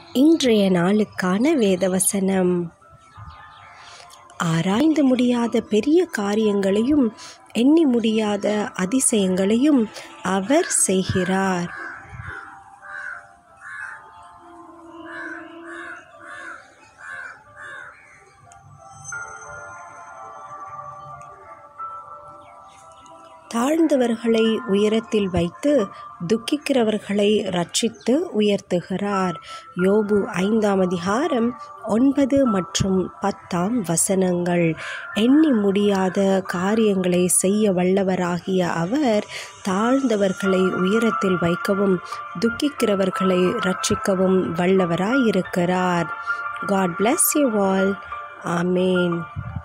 இன்றைய நாளுக்கான வேதவசனம் ஆராய்ந்து முடியாத பெரிய காரியங்களையும் எண்ணி முடியாத அதிசயங்களையும் அவர் செய்கிறார் தாழ்ந்தவர்களை உயரத்தில் வைத்து துக்கிக்கிறவர்களை ரட்சித்து உயர்த்துகிறார் யோபு ஐந்தாம் அதிகாரம் ஒன்பது மற்றும் பத்தாம் வசனங்கள் எண்ணி முடியாத காரியங்களை செய்ய வல்லவராகிய அவர் தாழ்ந்தவர்களை உயரத்தில் வைக்கவும் துக்கிக்கிறவர்களை ரட்சிக்கவும் வல்லவராயிருக்கிறார் God bless you all amen